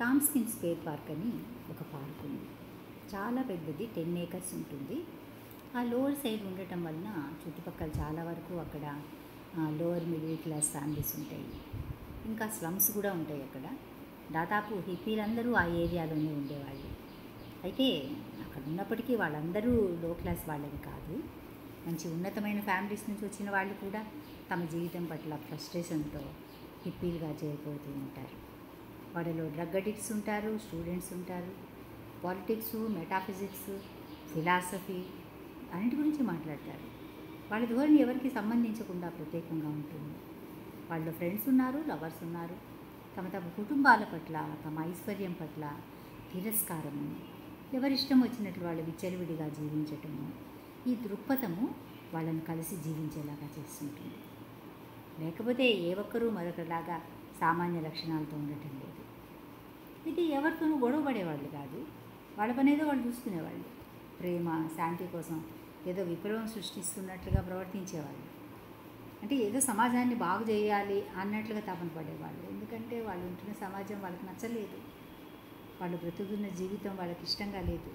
టామ్స్కిన్ spare park అని ఒక park ఉంది చాలా పెద్దది టెన్ ఏకర్స్ ఉంటుంది ఆ లోవర్ సైడ్ ఉండటం వలన చుట్టుపక్కల చాలా వరకు అక్కడ లోవర్ మిడిల్ క్లాస్ ఫ్యామిలీస్ ఉంటాయి ఇంకా స్లమ్స్ కూడా ఉంటాయి అక్కడ దాదాపు హిప్పీలందరూ ఆ ఏరియాలోనే ఉండేవాళ్ళు అయితే అక్కడ ఉన్నప్పటికీ వాళ్ళందరూ లో క్లాస్ వాళ్ళని కాదు మంచి ఉన్నతమైన ఫ్యామిలీస్ నుంచి వచ్చిన వాళ్ళు కూడా తమ జీవితం పట్ల ఫ్రస్ట్రేషన్తో హిప్పీలుగా చేరిపోతూ ఉంటారు వాళ్ళలో డ్రగ్ అడిక్ట్స్ ఉంటారు స్టూడెంట్స్ ఉంటారు పాలిటిక్స్ మెటాఫిజిక్స్ ఫిలాసఫీ అన్నిటి గురించి మాట్లాడతారు వాళ్ళ ధోరణి ఎవరికి సంబంధించకుండా ప్రత్యేకంగా ఉంటుంది వాళ్ళ ఫ్రెండ్స్ ఉన్నారు లవర్స్ ఉన్నారు తమ తమ కుటుంబాల పట్ల తమ ఐశ్వర్యం పట్ల తిరస్కారము ఎవరిష్టం వచ్చినట్లు వాళ్ళు విచ్చలవిడిగా జీవించటము ఈ దృక్పథము వాళ్ళని కలిసి జీవించేలాగా చేస్తుంటుంది లేకపోతే ఏ ఒక్కరూ మరొకలాగా సామాన్య లక్షణాలతో ఉండటం లేదు ఇది ఎవరితోనూ గొడవ పడేవాళ్ళు కాదు వాళ్ళ పని ఏదో వాళ్ళు చూసుకునేవాళ్ళు ప్రేమ శాంతి కోసం ఏదో విప్లవం సృష్టిస్తున్నట్లుగా ప్రవర్తించేవాళ్ళు అంటే ఏదో సమాజాన్ని బాగు చేయాలి అన్నట్లుగా తపన పడేవాళ్ళు ఎందుకంటే వాళ్ళు ఉంటున్న సమాజం వాళ్ళకి నచ్చలేదు వాళ్ళు బ్రతుకుతున్న జీవితం వాళ్ళకి ఇష్టంగా లేదు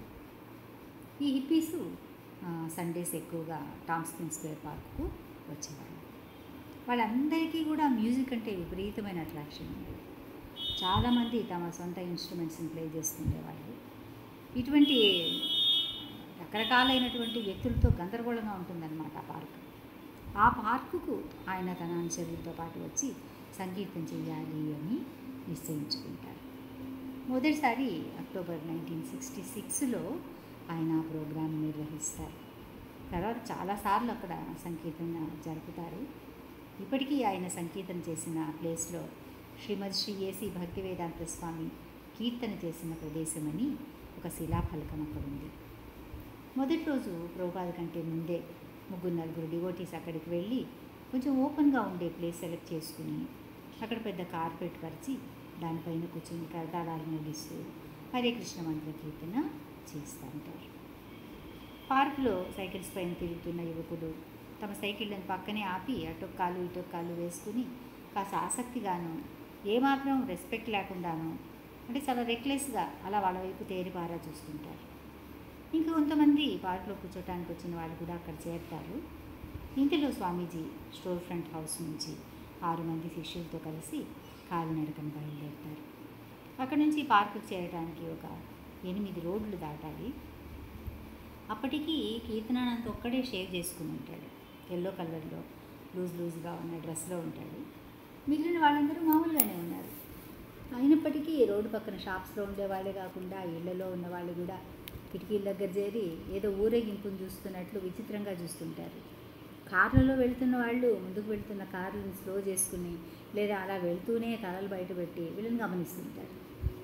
ఈ హిప్పీసు సండేస్ ఎక్కువగా టామ్స్కిన్ స్క్వేర్ పార్క్కు వచ్చేవాళ్ళు వాళ్ళందరికీ కూడా మ్యూజిక్ అంటే విపరీతమైన అట్రాక్షన్ ఉంది చాలామంది తమ సొంత ఇన్స్ట్రుమెంట్స్ని ప్లే చేస్తుండేవాళ్ళు ఇటువంటి రకరకాలైనటువంటి వ్యక్తులతో గందరగోళంగా ఉంటుందన్నమాట ఆ పార్క్ ఆ పార్కుకు ఆయన తన అనుచరులతో పాటు వచ్చి సంగీతం చేయాలి అని నిశ్చయించుకుంటారు మొదటిసారి అక్టోబర్ నైన్టీన్ సిక్స్టీ సిక్స్లో ఆయన ఆ ప్రోగ్రాం నిర్వహిస్తారు తర్వాత చాలాసార్లు అక్కడ సంకీర్తన జరుపుతారు ఇప్పటికీ ఆయన సంకీర్తన చేసిన ప్లేస్లో శ్రీమద్ శ్రీ ఏసీ భక్తివేదాంత స్వామి కీర్తన చేసిన ప్రదేశమని ఒక శిలాఫలకం అక్కడ ఉంది మొదటి రోజు ప్రభుపాద కంటే ముందే ముగ్గురు నలుగురు డివోటీస్ అక్కడికి వెళ్ళి కొంచెం ఓపెన్గా ఉండే ప్లేస్ సెలెక్ట్ చేసుకుని అక్కడ పెద్ద కార్పెట్ పరిచి దానిపైన కూర్చొని కరతాళాలు మోగిస్తూ హరే కృష్ణ మంత్ర కీర్తన చేస్తూ ఉంటారు పార్కులో సైకిల్స్ పైన తిరుగుతున్న యువకుడు తమ సైకిళ్ళని పక్కనే ఆపి అటొక్కాలు ఇటొక్కాలు వేసుకుని కాస్త ఆసక్తిగాను ఏమాత్రం రెస్పెక్ట్ లేకుండాను అంటే చాలా రెక్లెస్గా అలా వాళ్ళ వైపు తేరిపారా చూస్తుంటారు ఇంకా కొంతమంది పార్కులో కూర్చోటానికి వచ్చిన వాళ్ళు కూడా అక్కడ చేరుతారు ఇంటిలో స్వామీజీ స్టోర్ ఫ్రంట్ హౌస్ నుంచి ఆరు మంది శిష్యులతో కలిసి కాలినడకను బయలుదేరుతారు అక్కడ నుంచి పార్కుకు చేరడానికి ఒక ఎనిమిది రోడ్లు దాటాలి అప్పటికి కీర్తనానంత్ ఒక్కడే షేవ్ చేసుకుని ఉంటాడు ఎల్లో కలర్లో లూజ్ లూజ్గా ఉన్న డ్రెస్లో ఉంటాడు మిగిలిన వాళ్ళందరూ మామూలుగానే ఉన్నారు అయినప్పటికీ రోడ్డు పక్కన షాప్స్లో ఉండేవాళ్ళే కాకుండా ఇళ్లలో ఉన్నవాళ్ళు కూడా కిటికీల దగ్గర చేరి ఏదో ఊరేగింపును చూస్తున్నట్లు విచిత్రంగా చూస్తుంటారు కార్లలో వెళ్తున్న వాళ్ళు ముందుకు వెళ్తున్న కార్లను స్లో చేసుకుని లేదా అలా వెళ్తూనే తలలు బయటపెట్టి వీళ్ళని గమనిస్తుంటారు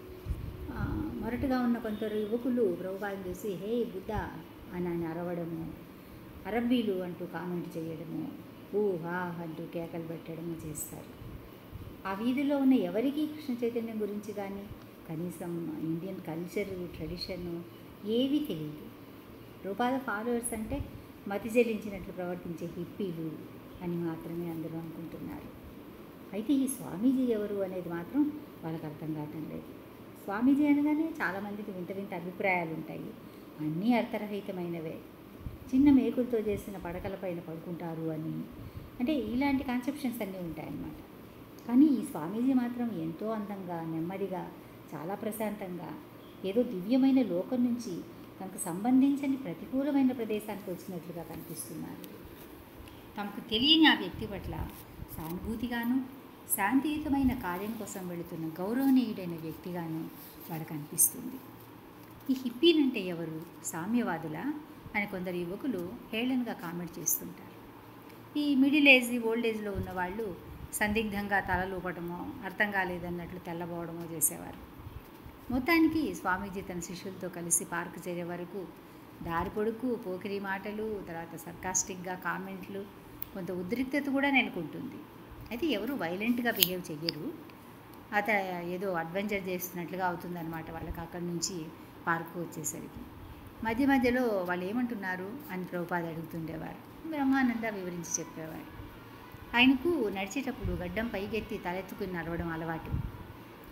మొరటుగా ఉన్న కొందరు యువకులు ప్రభుపాదం చూసి హే బుద్ధ అని ఆయన అరవడము అరబ్బీలు అంటూ కామెంట్ చేయడము ఊ హా అంటూ కేకలు పెట్టడము చేస్తారు ఆ వీధిలో ఉన్న ఎవరికీ కృష్ణ చైతన్యం గురించి కానీ కనీసం ఇండియన్ కల్చర్ ట్రెడిషన్ ఏవీ తెలియదు రూపాద ఫాలోవర్స్ అంటే మతి చెల్లించినట్లు ప్రవర్తించే హిప్పీలు అని మాత్రమే అందరూ అనుకుంటున్నారు అయితే ఈ స్వామీజీ ఎవరు అనేది మాత్రం వాళ్ళకి అర్థం కావటం లేదు స్వామీజీ అనగానే చాలామందికి వింత వింత అభిప్రాయాలు ఉంటాయి అన్నీ అర్థరహితమైనవే చిన్న మేకులతో చేసిన పడకలపైన పడుకుంటారు అని అంటే ఇలాంటి కాన్సెప్షన్స్ అన్నీ ఉంటాయన్నమాట కానీ ఈ స్వామీజీ మాత్రం ఎంతో అందంగా నెమ్మదిగా చాలా ప్రశాంతంగా ఏదో దివ్యమైన లోకం నుంచి తనకు సంబంధించని ప్రతికూలమైన ప్రదేశానికి వచ్చినట్లుగా కనిపిస్తున్నారు తమకు తెలియని ఆ వ్యక్తి పట్ల సానుభూతిగాను శాంతియుతమైన కార్యం కోసం వెళుతున్న గౌరవనీయుడైన వ్యక్తిగాను వాళ్ళకు అనిపిస్తుంది ఈ హిప్పీలంటే ఎవరు సామ్యవాదులా అని కొందరు యువకులు హేళనగా కామెంట్ చేస్తుంటారు ఈ మిడిల్ ఏజ్ ఓల్డ్ ఏజ్లో ఉన్న వాళ్ళు సందిగ్ధంగా తలలూపటమో అర్థం కాలేదన్నట్లు తెల్లబోవడమో చేసేవారు మొత్తానికి స్వామీజీ తన శిష్యులతో కలిసి పార్కు చేరే వరకు దారి పొడుకు పోకిరి మాటలు తర్వాత సర్కాస్టిక్గా కామెంట్లు కొంత ఉద్రిక్తత కూడా నెలకొంటుంది అయితే ఎవరు వైలెంట్గా బిహేవ్ చెయ్యరు అత ఏదో అడ్వెంచర్ చేస్తున్నట్లుగా అవుతుందన్నమాట వాళ్ళకి అక్కడి నుంచి పార్కు వచ్చేసరికి మధ్య మధ్యలో వాళ్ళు ఏమంటున్నారు అని ప్రభుపాద అడుగుతుండేవారు బ్రహ్మానంద వివరించి చెప్పేవాడు ఆయనకు నడిచేటప్పుడు గడ్డం పైకెత్తి తలెత్తుకుని నడవడం అలవాటు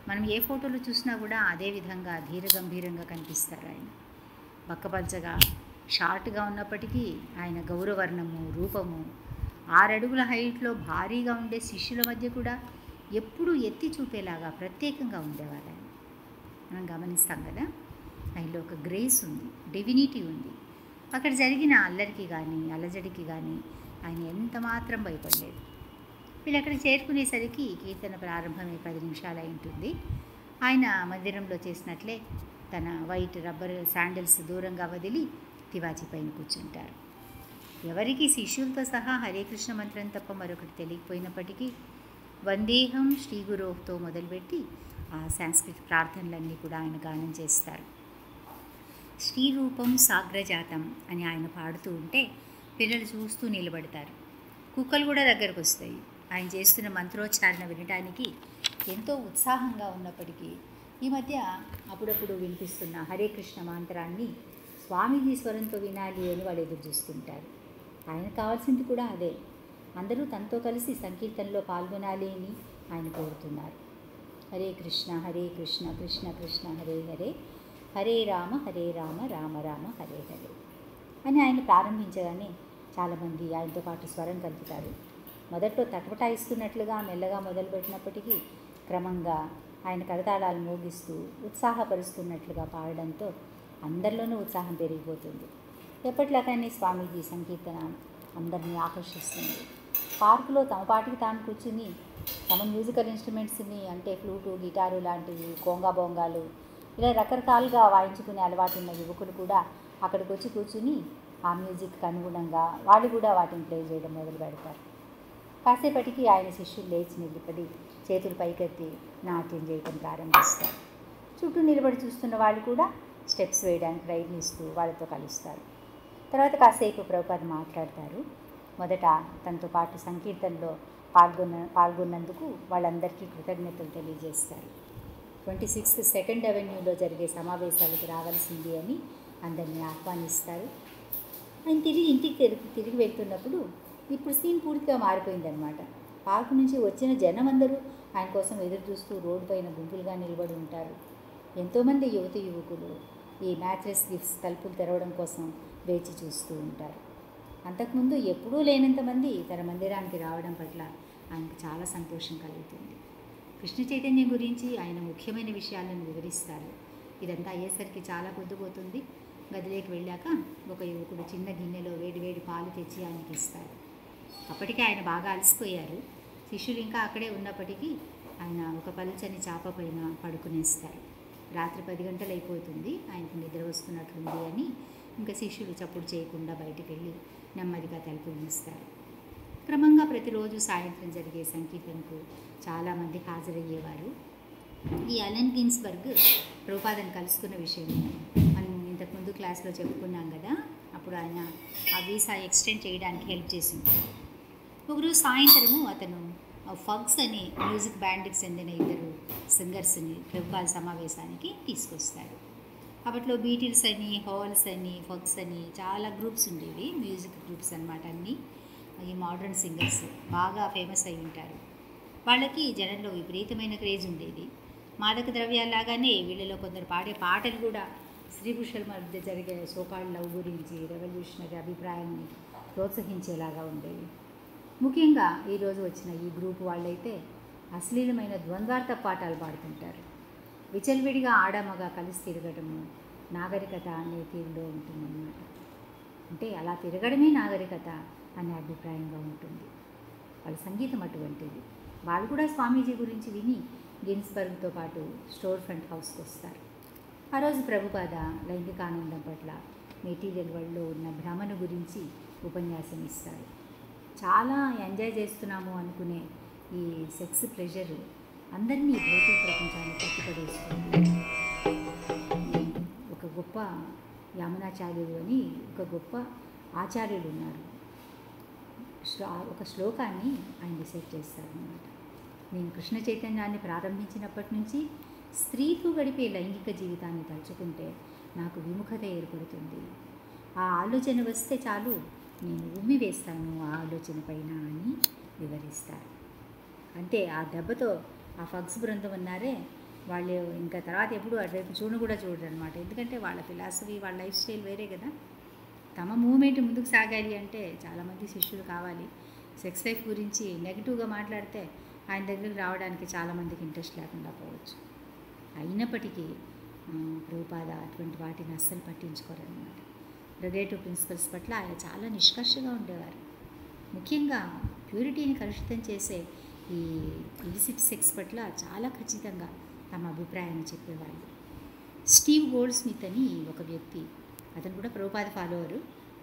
మనం ఏ ఫోటోలు చూసినా కూడా అదే విధంగా ధీరగంభీరంగా కనిపిస్తారు ఆయన బక్కపల్చగా షార్ట్గా ఉన్నప్పటికీ ఆయన గౌరవర్ణము రూపము ఆరడుగుల హైట్లో భారీగా ఉండే శిష్యుల మధ్య కూడా ఎప్పుడూ ఎత్తి చూపేలాగా ప్రత్యేకంగా ఉండేవారు ఆయన మనం గమనిస్తాం కదా ఆయనలో ఒక గ్రేస్ ఉంది డివినిటీ ఉంది అక్కడ జరిగిన అల్లరికి కానీ అలజడికి కానీ ఆయన ఎంత మాత్రం భయపడలేదు వీళ్ళు అక్కడికి చేరుకునేసరికి కీర్తన ప్రారంభమే పది నిమిషాలు అయి ఉంటుంది ఆయన మందిరంలో చేసినట్లే తన వైట్ రబ్బర్ శాండిల్స్ దూరంగా వదిలి తివాచి పైన కూర్చుంటారు ఎవరికి శిష్యులతో సహా హరే కృష్ణ మంత్రం తప్ప మరొకటి తెలియకపోయినప్పటికీ వందేహం శ్రీ గురోహ్తో మొదలుపెట్టి ఆ సాంస్కృతిక ప్రార్థనలన్నీ కూడా ఆయన గానం చేస్తారు శ్రీరూపం సాగ్రజాతం అని ఆయన పాడుతూ ఉంటే పిల్లలు చూస్తూ నిలబడతారు కుక్కలు కూడా దగ్గరకు వస్తాయి ఆయన చేస్తున్న మంత్రోచ్చారణ వినడానికి ఎంతో ఉత్సాహంగా ఉన్నప్పటికీ ఈ మధ్య అప్పుడప్పుడు వినిపిస్తున్న హరే కృష్ణ మంత్రాన్ని స్వామీజీ స్వరంతో వినాలి అని వాళ్ళు ఎదురు చూస్తుంటారు ఆయనకు కావాల్సింది కూడా అదే అందరూ తనతో కలిసి సంకీర్తనలో పాల్గొనాలి అని ఆయన కోరుతున్నారు హరే కృష్ణ హరే కృష్ణ కృష్ణ కృష్ణ హరే హరే హరే రామ హరే రామ రామ రామ హరే హరే అని ఆయన ప్రారంభించగానే చాలామంది ఆయనతో పాటు స్వరం కలుపుతారు మొదట్లో తటపటాయిస్తున్నట్లుగా మెల్లగా మొదలుపెట్టినప్పటికీ క్రమంగా ఆయన కరతాళాలు మోగిస్తూ ఉత్సాహపరుస్తున్నట్లుగా పాడడంతో అందరిలోనూ ఉత్సాహం పెరిగిపోతుంది ఎప్పట్లాగానే స్వామీజీ సంకీర్తన అందరినీ ఆకర్షిస్తుంది పార్కులో తమ పాటికి తాను కూర్చుని తమ మ్యూజికల్ ఇన్స్ట్రుమెంట్స్ని అంటే ఫ్లూటు గిటారు లాంటివి కోంగా బోంగాలు ఇలా రకరకాలుగా వాయించుకునే అలవాటున్న యువకులు కూడా అక్కడికి వచ్చి కూర్చుని ఆ మ్యూజిక్కి అనుగుణంగా వాళ్ళు కూడా వాటిని ప్లే చేయడం మొదలు పెడతారు కాసేపటికి ఆయన శిష్యులు లేచి నిలబడి చేతులు పైకెత్తి నాట్యం చేయడం ప్రారంభిస్తారు చుట్టూ నిలబడి చూస్తున్న వాళ్ళు కూడా స్టెప్స్ వేయడానికి ప్రయత్నిస్తూ వాళ్ళతో కలుస్తారు తర్వాత కాసేపు ప్రభుపాద మాట్లాడతారు మొదట తనతో పాటు సంకీర్తనలో పాల్గొన్న పాల్గొన్నందుకు వాళ్ళందరికీ కృతజ్ఞతలు తెలియజేస్తారు ట్వంటీ సిక్స్త్ సెకండ్ అవెన్యూలో జరిగే సమావేశాలకు రావాల్సింది అని అందరినీ ఆహ్వానిస్తారు ఆయన తిరిగి ఇంటికి తిరిగి తిరిగి వెళ్తున్నప్పుడు ఇప్పుడు సీన్ పూర్తిగా మారిపోయిందనమాట పార్కు నుంచి వచ్చిన జనం అందరూ ఆయన కోసం ఎదురు చూస్తూ రోడ్డు పైన గుంపులుగా నిలబడి ఉంటారు ఎంతోమంది యువతి యువకులు ఈ మ్యాట్రెస్ గిఫ్ట్స్ తలుపులు తెరవడం కోసం వేచి చూస్తూ ఉంటారు అంతకుముందు ఎప్పుడూ లేనంతమంది తన మందిరానికి రావడం పట్ల ఆయనకు చాలా సంతోషం కలుగుతుంది కృష్ణ చైతన్యం గురించి ఆయన ముఖ్యమైన విషయాలను వివరిస్తారు ఇదంతా అయ్యేసరికి చాలా పొద్దుపోతుంది గదిలోకి వెళ్ళాక ఒక యువకుడు చిన్న గిన్నెలో వేడి వేడి పాలు తెచ్చి ఆయనకి ఇస్తారు అప్పటికే ఆయన బాగా అలసిపోయారు శిష్యులు ఇంకా అక్కడే ఉన్నప్పటికీ ఆయన ఒక పలుచని చాప పైన పడుకునేస్తారు రాత్రి పది గంటలు అయిపోతుంది ఆయనకు నిద్ర వస్తున్నట్లుంది అని ఇంకా శిష్యులు చప్పుడు చేయకుండా బయటికి వెళ్ళి నెమ్మదిగా తలుపులు మూస్తారు క్రమంగా ప్రతిరోజు సాయంత్రం జరిగే సంకీర్తనకు చాలామంది హాజరయ్యేవారు ఈ అలెన్ గిన్స్బర్గ్ రూపాదను కలుసుకున్న విషయం మనం ఇంతకుముందు క్లాస్లో చెప్పుకున్నాం కదా అప్పుడు ఆయన ఆ వీసా ఎక్స్టెండ్ చేయడానికి హెల్ప్ చేసింది ఒకరోజు సాయంత్రము అతను ఫగ్స్ అని మ్యూజిక్ బ్యాండ్కి చెందిన ఇద్దరు సింగర్స్ని ప్రభుపాల సమావేశానికి తీసుకొస్తారు అప్పట్లో బీటిల్స్ అని హాల్స్ అని ఫగ్స్ అని చాలా గ్రూప్స్ ఉండేవి మ్యూజిక్ గ్రూప్స్ అనమాట అన్నీ ఈ మోడర్న్ సింగర్స్ బాగా ఫేమస్ అయి ఉంటారు వాళ్ళకి జనంలో విపరీతమైన క్రేజ్ ఉండేది మాదక ద్రవ్యాలాగానే వీళ్ళలో కొందరు పాడే పాటలు కూడా స్త్రీ పురుషుల మధ్య జరిగే సోకాళ్ళ లవ్ గురించి రెవల్యూషనరీ అభిప్రాయాన్ని ప్రోత్సహించేలాగా ఉండేవి ముఖ్యంగా ఈరోజు వచ్చిన ఈ గ్రూప్ వాళ్ళైతే అశ్లీలమైన ద్వంద్వార్థ పాఠాలు పాడుతుంటారు విచలవిడిగా ఆడమగ కలిసి తిరగటము నాగరికత అనే తీరులో ఉంటుందన్నమాట అంటే అలా తిరగడమే నాగరికత అనే అభిప్రాయంగా ఉంటుంది వాళ్ళ సంగీతం అటువంటిది వాళ్ళు కూడా స్వామీజీ గురించి విని గిన్స్బర్గ్తో పాటు స్టోర్ ఫ్రంట్ హౌస్కి వస్తారు ఆ రోజు ప్రభుపాద లైంగికానందం పట్ల మెటీరియల్ వరల్డ్లో ఉన్న భ్రమను గురించి ఉపన్యాసం ఇస్తారు చాలా ఎంజాయ్ చేస్తున్నాము అనుకునే ఈ సెక్స్ ప్రెషర్ అందరినీ భౌతిక ప్రపంచాన్ని కట్టిపడేస్తుంది ఈ ఒక గొప్ప యమునాచార్యుడు అని ఒక గొప్ప ఆచార్యుడు ఉన్నారు శ్లో ఒక శ్లోకాన్ని ఆయన డిసైడ్ చేస్తారనమాట నేను కృష్ణ చైతన్యాన్ని ప్రారంభించినప్పటి నుంచి స్త్రీతో గడిపే లైంగిక జీవితాన్ని తలుచుకుంటే నాకు విముఖత ఏర్పడుతుంది ఆ ఆలోచన వస్తే చాలు నేను ఉమ్మి వేస్తాను ఆ ఆలోచన పైన అని వివరిస్తారు అంతే ఆ దెబ్బతో ఆ ఫగ్స్ బృందం ఉన్నారే వాళ్ళు ఇంకా తర్వాత ఎప్పుడు అటువైపు చూడు కూడా చూడరు అనమాట ఎందుకంటే వాళ్ళ ఫిలాసఫీ వాళ్ళ లైఫ్ స్టైల్ వేరే కదా తమ మూమెంట్ ముందుకు సాగాలి అంటే చాలామంది శిష్యులు కావాలి సెక్స్ లైఫ్ గురించి నెగిటివ్గా మాట్లాడితే ఆయన దగ్గరికి రావడానికి చాలామందికి ఇంట్రెస్ట్ లేకుండా పోవచ్చు అయినప్పటికీ ఆ, ప్రభుపాద అటువంటి వాటిని అస్సలు పట్టించుకోరన్నమాట రెగేటివ్ ప్రిన్సిపల్స్ పట్ల ఆయన చాలా నిష్కర్షగా ఉండేవారు ముఖ్యంగా ప్యూరిటీని కలుషితం చేసే ఈ ఇలిసిట్ సెక్స్ పట్ల చాలా ఖచ్చితంగా తమ అభిప్రాయాన్ని చెప్పేవాళ్ళు స్టీవ్ గోల్డ్ స్మిత్ అని ఒక వ్యక్తి అతను కూడా ప్రభుపాద ఫాలోవరు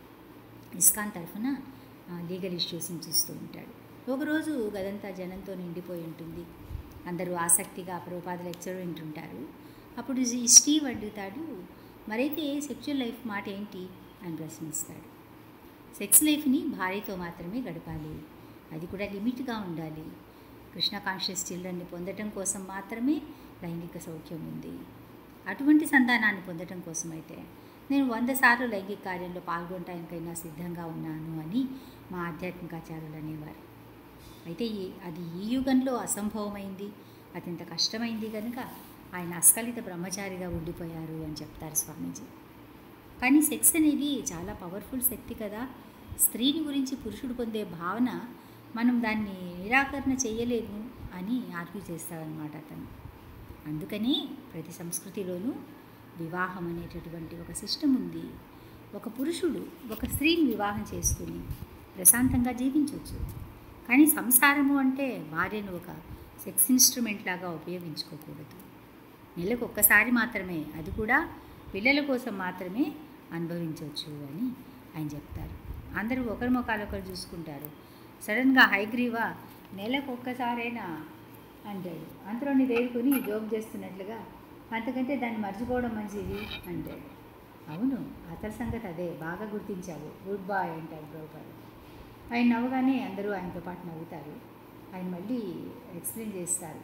ఇస్కాన్ తరఫున లీగల్ ఇష్యూస్ని చూస్తూ ఉంటాడు ఒకరోజు గదంతా జనంతో నిండిపోయి ఉంటుంది అందరూ ఆసక్తిగా ప్రభుపాద లెక్చర్ వింటుంటారు అప్పుడు ఈ స్టీవ్ అడుగుతాడు మరైతే సెక్చువల్ లైఫ్ మాట ఏంటి అని ప్రశ్నిస్తాడు సెక్స్ లైఫ్ని భార్యతో మాత్రమే గడపాలి అది కూడా లిమిట్గా ఉండాలి కృష్ణ కాన్షియస్ చిల్డ్రన్ని పొందటం కోసం మాత్రమే లైంగిక సౌఖ్యం ఉంది అటువంటి సంతానాన్ని పొందటం కోసమైతే నేను వంద సార్లు లైంగిక కార్యంలో పాల్గొనటానికైనా సిద్ధంగా ఉన్నాను అని మా ఆధ్యాత్మికాచార్యులు అనేవారు అయితే ఈ అది ఈ యుగంలో అసంభవమైంది అత్యంత కష్టమైంది కనుక ఆయన అస్ఖలిత బ్రహ్మచారిగా ఉండిపోయారు అని చెప్తారు స్వామీజీ కానీ సెక్స్ అనేది చాలా పవర్ఫుల్ శక్తి కదా స్త్రీని గురించి పురుషుడు పొందే భావన మనం దాన్ని నిరాకరణ చేయలేము అని ఆర్గ్యూ చేస్తాడనమాట అతను అందుకని ప్రతి సంస్కృతిలోనూ వివాహం అనేటటువంటి ఒక సిస్టమ్ ఉంది ఒక పురుషుడు ఒక స్త్రీని వివాహం చేసుకుని ప్రశాంతంగా జీవించవచ్చు కానీ సంసారము అంటే భార్యను ఒక సెక్స్ ఇన్స్ట్రుమెంట్ లాగా ఉపయోగించుకోకూడదు నెలకు ఒక్కసారి మాత్రమే అది కూడా పిల్లల కోసం మాత్రమే అనుభవించవచ్చు అని ఆయన చెప్తారు అందరూ ఒకరి ముఖాలు ఒకరు చూసుకుంటారు సడన్గా హైగ్రీవా నెలకు ఒక్కసారైనా అంటాడు అంతలోని వేరుకొని జోక్ చేస్తున్నట్లుగా అంతకంటే దాన్ని మర్చిపోవడం మంచిది అంటాడు అవును అతని సంగతి అదే బాగా గుర్తించావు గుడ్ బాయ్ అంటాడు ప్రభుపాదు ఆయన నవ్వగానే అందరూ ఆయనతో పాటు నవ్వుతారు ఆయన మళ్ళీ ఎక్స్ప్లెయిన్ చేస్తారు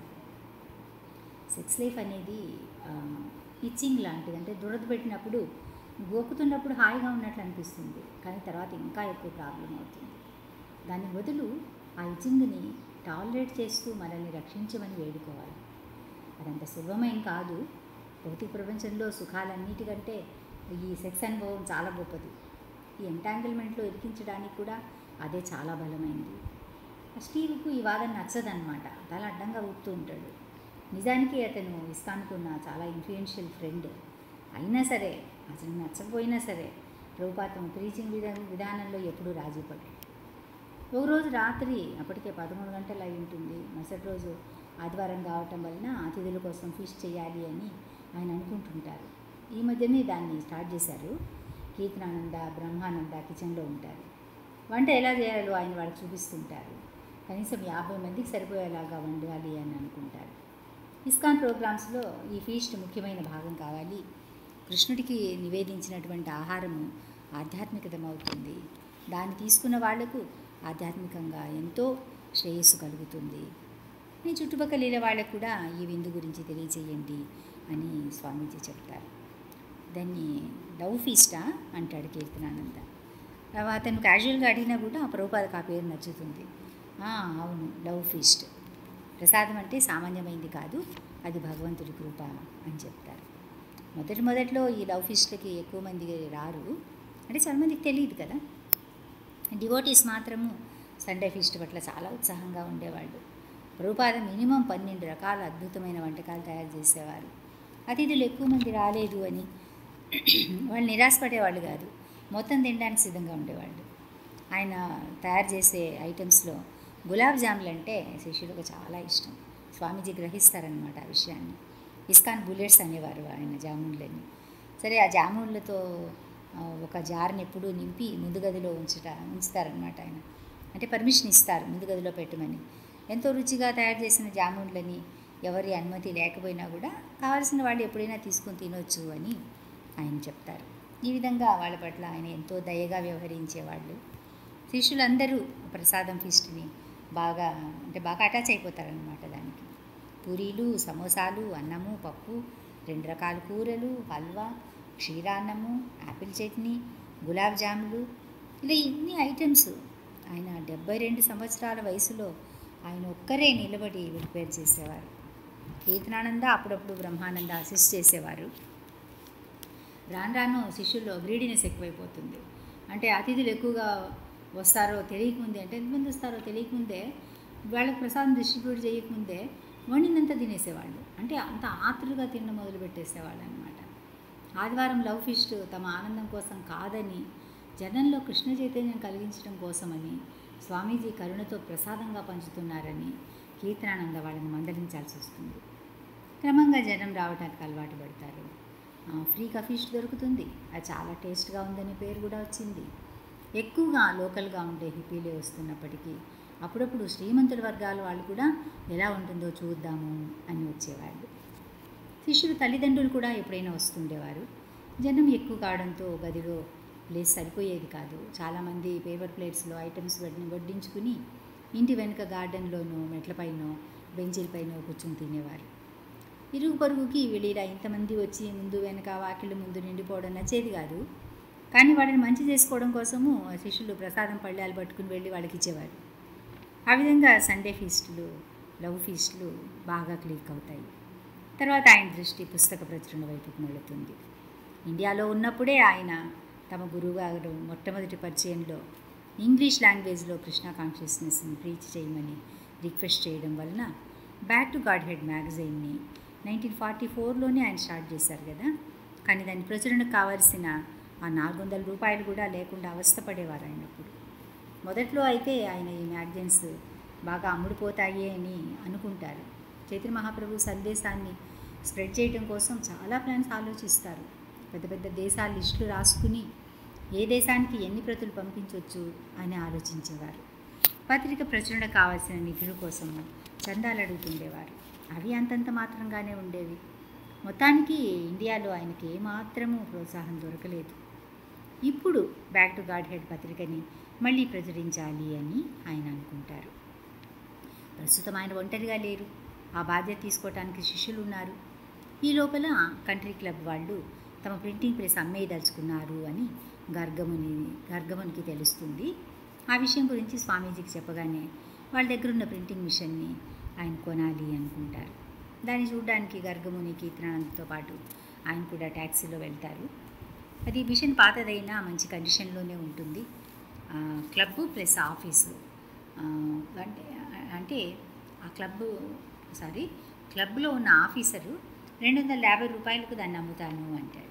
సెక్స్ లైఫ్ అనేది ఇచ్చింగ్ లాంటిది అంటే దురద పెట్టినప్పుడు గోకుతున్నప్పుడు హాయిగా ఉన్నట్లు అనిపిస్తుంది కానీ తర్వాత ఇంకా ఎక్కువ ప్రాబ్లం అవుతుంది దాని బదులు ఆ ఇచ్చింగ్ని టాలరేట్ చేస్తూ మనల్ని రక్షించమని వేడుకోవాలి అదంత సులభమేం కాదు భౌతిక ప్రపంచంలో సుఖాలన్నిటికంటే ఈ సెక్స్ అనుభవం చాలా గొప్పది ఈ ఎంటాంగిల్మెంట్లో ఇరికించడానికి కూడా అదే చాలా బలమైంది ఆ స్టీవ్కు ఈ వాదన నచ్చదనమాట తల అడ్డంగా ఊపుతూ ఉంటాడు నిజానికి అతను ఇస్కాన్కున్న చాలా ఇన్ఫ్లుయెన్షియల్ ఫ్రెండ్ అయినా సరే అతను నచ్చకపోయినా సరే ప్రభుపాతం ప్రీచింగ్ విధా విధానంలో ఎప్పుడూ రాజీ పడ్డాడు ఒకరోజు రాత్రి అప్పటికే పదమూడు గంటలు అయి ఉంటుంది మరుసటి రోజు ఆదివారం కావటం వలన అతిథుల కోసం ఫిష్ చేయాలి అని ఆయన అనుకుంటుంటారు ఈ మధ్యనే దాన్ని స్టార్ట్ చేశారు కీర్తనానంద బ్రహ్మానంద కిచెన్లో ఉంటారు వంట ఎలా చేయాలో ఆయన వాళ్ళకి చూపిస్తుంటారు కనీసం యాభై మందికి సరిపోయేలాగా వండాలి అని అనుకుంటారు ఇస్కాన్ ప్రోగ్రామ్స్లో ఈ ఫీస్ట్ ముఖ్యమైన భాగం కావాలి కృష్ణుడికి నివేదించినటువంటి ఆహారము ఆధ్యాత్మికతమవుతుంది దాన్ని తీసుకున్న వాళ్లకు ఆధ్యాత్మికంగా ఎంతో శ్రేయస్సు కలుగుతుంది మీ చుట్టుపక్కల లేని వాళ్ళకు కూడా ఈ విందు గురించి తెలియచేయండి అని స్వామీజీ చెప్తారు దాన్ని లవ్ ఫీస్టా అంటాడు కీర్తనానంద అతను క్యాజువల్గా అడిగినా కూడా ప్రభుపాదకు ఆ పేరు నచ్చుతుంది "ఆ, అవును లవ్ ఫీస్ట్ ప్రసాదం అంటే సామాన్యమైంది కాదు అది భగవంతుడి కృప అని చెప్తారు మొదటి మొదట్లో ఈ లవ్ ఫీస్ట్లకి ఎక్కువ మంది రారు అంటే చాలామందికి తెలియదు కదా డివోటీస్ మాత్రము సండే ఫీస్ట్ పట్ల చాలా ఉత్సాహంగా ఉండేవాళ్ళు ప్రభుపాద మినిమం పన్నెండు రకాల అద్భుతమైన వంటకాలు తయారు చేసేవారు అతిథులు ఎక్కువ మంది రాలేదు అని వాళ్ళు నిరాశపడేవాళ్ళు కాదు మొత్తం తినడానికి సిద్ధంగా ఉండేవాళ్ళు ఆయన తయారు చేసే ఐటమ్స్లో గులాబ్ జాములు అంటే శిష్యులకు చాలా ఇష్టం స్వామీజీ గ్రహిస్తారనమాట ఆ విషయాన్ని ఇస్కాన్ బుల్లెట్స్ అనేవారు ఆయన జామున్లని సరే ఆ జామున్లతో ఆ, ఒక జార్ని ఎప్పుడూ నింపి ముందు గదిలో ఉంచుట ఉంచుతారనమాట ఆయన అంటే పర్మిషన్ ఇస్తారు ముందు గదిలో పెట్టమని ఎంతో రుచిగా తయారు చేసిన జామున్లని ఎవరి అనుమతి లేకపోయినా కూడా కావాల్సిన వాళ్ళు ఎప్పుడైనా తీసుకొని తినొచ్చు అని ఆయన చెప్తారు ఈ విధంగా వాళ్ళ పట్ల ఆయన ఎంతో దయగా వ్యవహరించేవాళ్ళు శిష్యులందరూ ప్రసాదం ఫీస్ట్ని బాగా అంటే బాగా అటాచ్ అయిపోతారనమాట దానికి పూరీలు సమోసాలు అన్నము పప్పు రెండు రకాల కూరలు హల్వా క్షీరాన్నము యాపిల్ చట్నీ గులాబ్ జాములు ఇలా ఇన్ని ఐటమ్స్ ఆయన డెబ్బై రెండు సంవత్సరాల వయసులో ఆయన ఒక్కరే నిలబడి ప్రిపేర్ చేసేవారు కీర్తనానంద అప్పుడప్పుడు బ్రహ్మానంద అసిస్ట్ చేసేవారు రాను రాను శిష్యుల్లో గ్రీడీనెస్ ఎక్కువైపోతుంది అంటే అతిథులు ఎక్కువగా వస్తారో తెలియకముందే అంటే ఎంతమంది వస్తారో తెలియకముందే వాళ్ళకి ప్రసాదం డిస్ట్రిబ్యూట్ చేయకముందే వండిందంతా తినేసేవాళ్ళు అంటే అంత ఆతృగా తినడం మొదలు పెట్టేసేవాళ్ళు అనమాట ఆదివారం లవ్ ఫిస్ట్ తమ ఆనందం కోసం కాదని జనంలో కృష్ణ చైతన్యం కలిగించడం కోసమని స్వామీజీ కరుణతో ప్రసాదంగా పంచుతున్నారని కీర్తనానంద వాళ్ళని మందలించాల్సి వస్తుంది క్రమంగా జనం రావడానికి అలవాటు పడతారు ఆ, ఫ్రీగా ఫిష్ దొరుకుతుంది అది చాలా టేస్ట్గా ఉందని పేరు కూడా వచ్చింది ఎక్కువగా లోకల్గా ఉండే హిప్పీలే వస్తున్నప్పటికీ అప్పుడప్పుడు శ్రీమంతుల వర్గాల వాళ్ళు కూడా ఎలా ఉంటుందో చూద్దాము అని వచ్చేవాళ్ళు శిష్యులు తల్లిదండ్రులు కూడా ఎప్పుడైనా వస్తుండేవారు జనం ఎక్కువ కావడంతో గదిలో ప్లేస్ సరిపోయేది కాదు చాలామంది పేపర్ ప్లేట్స్లో ఐటమ్స్ వడ్డి వడ్డించుకుని ఇంటి వెనుక గార్డెన్లోనో మెట్లపైనో బెంచీలపైనో కూర్చుని తినేవారు ఇరుగు పొరుగుకి వీళ్ళ ఇంతమంది వచ్చి ముందు వెనక వాకిళ్ళు ముందు నిండిపోవడం నచ్చేది కాదు కానీ వాడిని మంచి చేసుకోవడం కోసము ఆ శిష్యులు ప్రసాదం పళ్ళాలు పట్టుకుని వెళ్ళి వాళ్ళకి ఇచ్చేవారు ఆ విధంగా సండే ఫీస్టులు లవ్ ఫీస్టులు బాగా క్లిక్ అవుతాయి తర్వాత ఆయన దృష్టి పుస్తక ప్రచురణ వైపుకు మళ్ళుతుంది ఇండియాలో ఉన్నప్పుడే ఆయన తమ గురువుగారు మొట్టమొదటి పరిచయంలో ఇంగ్లీష్ లాంగ్వేజ్లో కృష్ణ కాన్షియస్నెస్ని ప్రీచ్ చేయమని రిక్వెస్ట్ చేయడం వలన బ్యాక్ టు గాడ్ హెడ్ మ్యాగజైన్ని నైన్టీన్ ఫార్టీ ఫోర్లోనే ఆయన స్టార్ట్ చేశారు కదా కానీ దాని ప్రచురణకు కావాల్సిన ఆ నాలుగు వందల రూపాయలు కూడా లేకుండా అవస్థపడేవారు ఆయన అప్పుడు మొదట్లో అయితే ఆయన ఈ మ్యాగజైన్స్ బాగా అమ్ముడుపోతాయి అని అనుకుంటారు చైత్ర మహాప్రభు సందేశాన్ని స్ప్రెడ్ చేయడం కోసం చాలా ప్లాన్స్ ఆలోచిస్తారు పెద్ద పెద్ద దేశాల లిస్టులు రాసుకుని ఏ దేశానికి ఎన్ని ప్రతులు పంపించవచ్చు అని ఆలోచించేవారు పత్రిక ప్రచురణ కావాల్సిన నిధుల కోసం చందాలు అడుగుతుండేవారు అవి అంతంత మాత్రంగానే ఉండేవి మొత్తానికి ఇండియాలో ఆయనకి ఏమాత్రమూ ప్రోత్సాహం దొరకలేదు ఇప్పుడు బ్యాక్ టు గాడ్ హెడ్ పత్రికని మళ్ళీ ప్రచురించాలి అని ఆయన అనుకుంటారు ప్రస్తుతం ఆయన ఒంటరిగా లేరు ఆ బాధ్యత తీసుకోవటానికి శిష్యులు ఉన్నారు ఈ లోపల కంట్రీ క్లబ్ వాళ్ళు తమ ప్రింటింగ్ ప్రెస్ అమ్మేయదలుచుకున్నారు అని గర్గముని గర్గమునికి తెలుస్తుంది ఆ విషయం గురించి స్వామీజీకి చెప్పగానే వాళ్ళ దగ్గర ఉన్న ప్రింటింగ్ మిషన్ని ఆయన కొనాలి అనుకుంటారు దాన్ని చూడడానికి గర్గముని కీర్తనానందతో పాటు ఆయన కూడా ట్యాక్సీలో వెళ్తారు అది మిషన్ పాతదైనా మంచి కండిషన్లోనే ఉంటుంది ఆ, క్లబ్బు ప్లస్ ఆఫీసు ఆ, అంటే అంటే ఆ క్లబ్బు సారీ క్లబ్లో ఉన్న ఆఫీసరు రెండు వందల యాభై రూపాయలకు దాన్ని అమ్ముతాను అంటాడు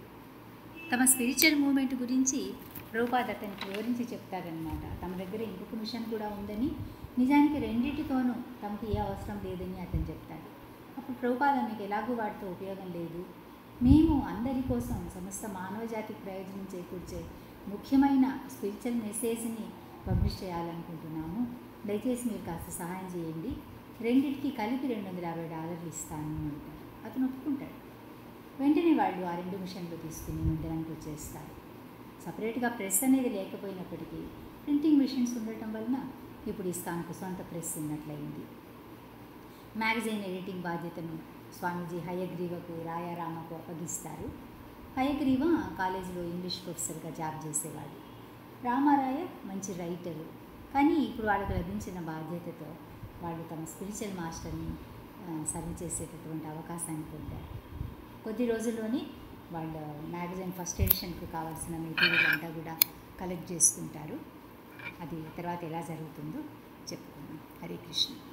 తమ స్పిరిచువల్ మూమెంట్ గురించి ప్రభుపాద్ అతనికి వివరించి చెప్తారనమాట తమ దగ్గర ఇంకొక మిషన్ కూడా ఉందని నిజానికి రెండింటితోనూ తమకు ఏ అవసరం లేదని అతను చెప్తాడు అప్పుడు ప్రభుపాద మీకు ఎలాగూ వాటితో ఉపయోగం లేదు మేము అందరి కోసం సమస్త మానవ జాతికి ప్రయోజనం చేకూర్చే ముఖ్యమైన స్పిరిచువల్ మెసేజ్ని పబ్లిష్ చేయాలనుకుంటున్నాము దయచేసి మీరు కాస్త సహాయం చేయండి రెండింటికి కలిపి రెండు వందల యాభై డాలర్లు ఇస్తాను అంటారు అతను ఒప్పుకుంటాడు వెంటనే వాళ్ళు ఆ రెండు మిషన్లు తీసుకుని మందిరానికి వచ్చేస్తారు సపరేట్గా ప్రెస్ అనేది లేకపోయినప్పటికీ ప్రింటింగ్ మిషన్స్ ఉండటం వలన ఇప్పుడు ఇస్కాన్కు సొంత ప్రెస్ ఉన్నట్లయింది మ్యాగజైన్ ఎడిటింగ్ బాధ్యతను స్వామీజీ హయగ్రీవకు రాయారామకు అప్పగిస్తారు హయగ్రీవ కాలేజీలో ఇంగ్లీష్ ప్రొఫెసర్గా జాబ్ చేసేవాడు రామారాయ మంచి రైటరు కానీ ఇప్పుడు వాళ్ళకు లభించిన బాధ్యతతో వాళ్ళు తమ స్పిరిచువల్ మాస్టర్ని ఆ, సర్వ్ చేసేటటువంటి అవకాశాన్ని పొందారు కొద్ది రోజుల్లోనే వాళ్ళ మ్యాగజైన్ ఫస్ట్ ఎడిషన్కి కావాల్సిన మెటీరియల్ అంతా కూడా కలెక్ట్ చేసుకుంటారు అది తర్వాత ఎలా జరుగుతుందో చెప్పుకున్నాం హరే కృష్ణ